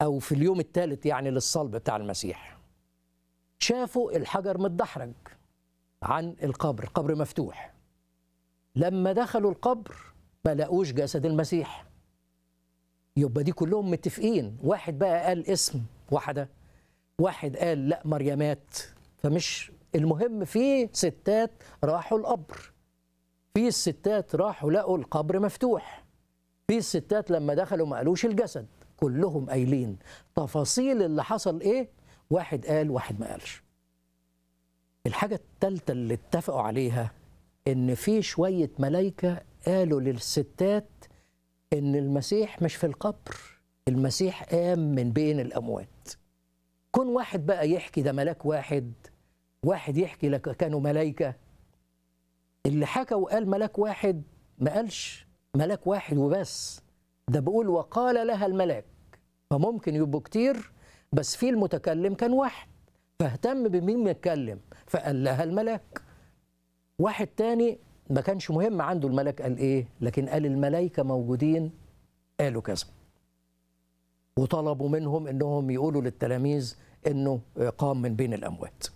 او في اليوم الثالث يعني للصلب بتاع المسيح شافوا الحجر متدحرج عن القبر القبر مفتوح لما دخلوا القبر ما لقوش جسد المسيح يبقى دي كلهم متفقين واحد بقى قال اسم واحده واحد قال لا مريمات فمش المهم في ستات راحوا القبر في الستات راحوا لقوا القبر مفتوح في الستات لما دخلوا ما قالوش الجسد كلهم قايلين تفاصيل اللي حصل ايه واحد قال واحد ما قالش الحاجة التالتة اللي اتفقوا عليها ان في شوية ملايكة قالوا للستات ان المسيح مش في القبر المسيح قام من بين الاموات كون واحد بقى يحكي ده ملاك واحد واحد يحكي لك كانوا ملايكة اللي حكى وقال ملاك واحد ما قالش ملاك واحد وبس ده بيقول وقال لها الملاك فممكن يبقوا كتير بس في المتكلم كان واحد فاهتم بمين بيتكلم فقال لها الملاك واحد تاني ما كانش مهم عنده الملاك قال ايه لكن قال الملائكه موجودين قالوا كذا وطلبوا منهم انهم يقولوا للتلاميذ انه قام من بين الاموات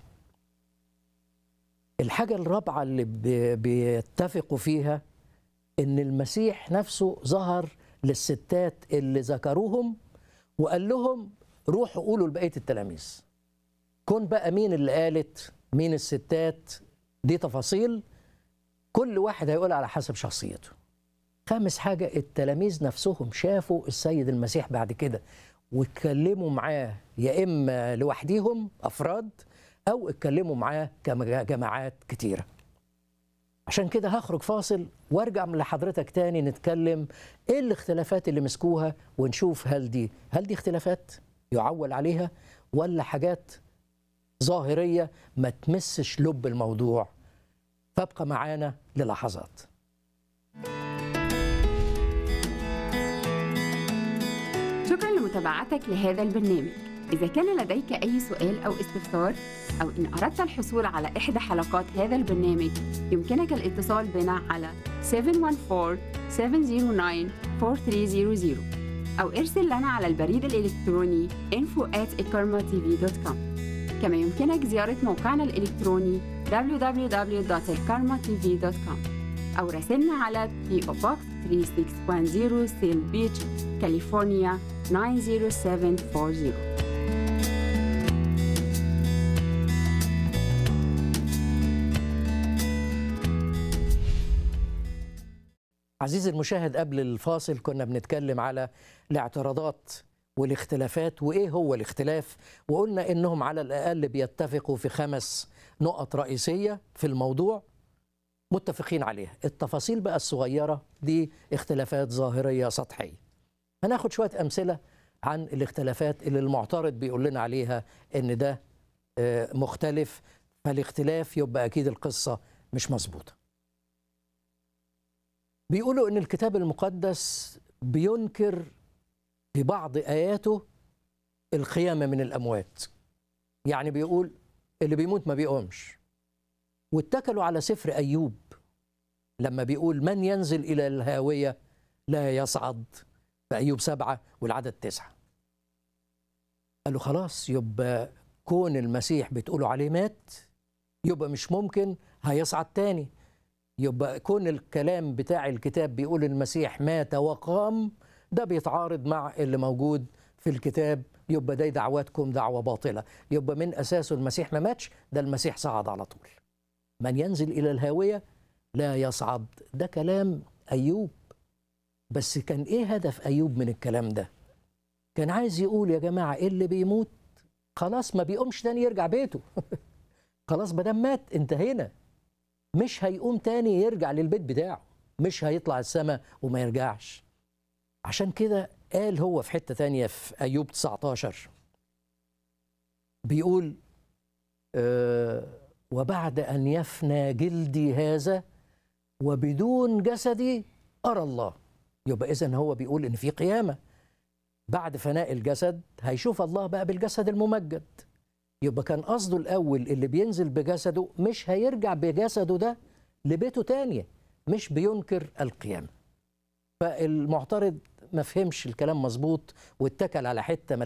الحاجه الرابعه اللي بي- بيتفقوا فيها ان المسيح نفسه ظهر للستات اللي ذكروهم وقال لهم روحوا قولوا لبقيه التلاميذ كون بقى مين اللي قالت مين الستات دي تفاصيل كل واحد هيقول على حسب شخصيته خامس حاجة التلاميذ نفسهم شافوا السيد المسيح بعد كده واتكلموا معاه يا إما لوحديهم أفراد أو اتكلموا معاه كجماعات كتيرة عشان كده هخرج فاصل وارجع من لحضرتك تاني نتكلم ايه الاختلافات اللي مسكوها ونشوف هل دي هل دي اختلافات يعول عليها ولا حاجات ظاهرية ما تمسش لب الموضوع فابقى معانا للحظات شكرا لمتابعتك لهذا البرنامج إذا كان لديك أي سؤال أو استفسار أو إن أردت الحصول على إحدى حلقات هذا البرنامج يمكنك الاتصال بنا على 714-709-4300 أو ارسل لنا على البريد الإلكتروني info at كما يمكنك زيارة موقعنا الإلكتروني www.elkarmatv.com أو راسلنا على PO Box 3610 سيل بيتش كاليفورنيا 90740 عزيزي المشاهد قبل الفاصل كنا بنتكلم على الاعتراضات والاختلافات وايه هو الاختلاف وقلنا انهم على الاقل بيتفقوا في خمس نقط رئيسيه في الموضوع متفقين عليها التفاصيل بقى الصغيره دي اختلافات ظاهريه سطحيه هناخد شويه امثله عن الاختلافات اللي المعترض بيقول لنا عليها ان ده آه، مختلف فالاختلاف يبقى اكيد القصه مش مظبوطه بيقولوا ان الكتاب المقدس بينكر في بعض اياته القيامه من الاموات يعني بيقول اللي بيموت ما بيقومش واتكلوا على سفر ايوب لما بيقول من ينزل الى الهاويه لا يصعد في ايوب سبعه والعدد تسعه قالوا خلاص يبقى كون المسيح بتقولوا عليه مات يبقى مش ممكن هيصعد تاني يبقى كون الكلام بتاع الكتاب بيقول المسيح مات وقام ده بيتعارض مع اللي موجود في الكتاب يبقى ده دعواتكم دعوة باطلة يبقى من أساسه المسيح ما ماتش ده المسيح صعد على طول من ينزل إلى الهاوية لا يصعد ده كلام أيوب بس كان إيه هدف أيوب من الكلام ده كان عايز يقول يا جماعة اللي بيموت خلاص ما بيقومش تاني يرجع بيته خلاص ما دام مات انتهينا مش هيقوم تاني يرجع للبيت بتاعه مش هيطلع السماء وما يرجعش عشان كده قال هو في حتة تانية في أيوب 19 بيقول آه وبعد أن يفنى جلدي هذا وبدون جسدي أرى الله يبقى إذن هو بيقول إن في قيامة بعد فناء الجسد هيشوف الله بقى بالجسد الممجد يبقى كان قصده الأول اللي بينزل بجسده مش هيرجع بجسده ده لبيته تانية مش بينكر القيامة فالمعترض ما فهمش الكلام مظبوط واتكل على حتة